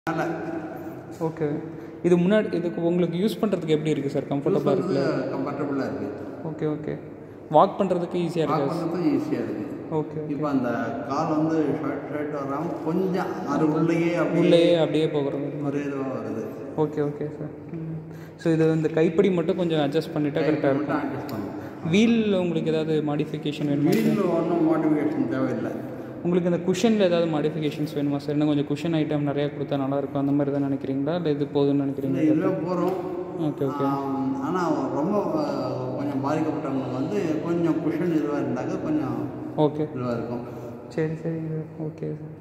அதனால் ஓகே இது முன்னாடி இதுக்கு உங்களுக்கு யூஸ் பண்ணுறதுக்கு எப்படி இருக்குது சார் கம்ஃபர்டபுளாக இருக்குல்ல கம்ஃபர்டபுளாக இருக்குது ஓகே ஓகே வாக் பண்ணுறதுக்கு ஈஸியாக வாக் இருக்கா பண்ணுறதும் ஈஸியாக இருக்குது ஓகே இப்போ அந்த கால் வந்து ஷர்ட் ஷர்ட் வராமல் கொஞ்சம் அது உள்ளேயே அப்படியே உள்ளேயே அப்படியே போகிறது ஒரே இதுவாக வருது ஓகே ஓகே சார் ஸோ இது இந்த கைப்பிடி மட்டும் கொஞ்சம் அட்ஜஸ்ட் பண்ணிட்டா கரெக்டாக இருக்கும் மட்டும் அட்ஜஸ்ட் பண்ணும் வீல் உங்களுக்கு ஏதாவது மாடிஃபிகேஷன் வேணுமா சார் வீட்டில் ஒன்றும் மாடிஃபிகேஷன் தேவையில்லை உங்களுக்கு இந்த குஷனில் ஏதாவது மாடிஃபிகேஷன்ஸ் வேணுமா சார் இன்னும் கொஞ்சம் குஷன் ஐட்டம் நிறையா கொடுத்தா நல்லாயிருக்கும் அந்த மாதிரி தான் நினைக்கிறீங்களா இல்லை இது போதும்னு இந்த நினைக்கிறீங்களா இதில் போகிறோம் ஓகே ஓகே ஆனால் ரொம்ப அஹ், கொஞ்சம் பாதிக்கப்பட்டவங்க வந்து கொஞ்சம் குஷன் இதுவாக இருந்தாக்க கொஞ்சம் ஓகே இதுவாக இருக்கும் சரி சரி ஓகே சார்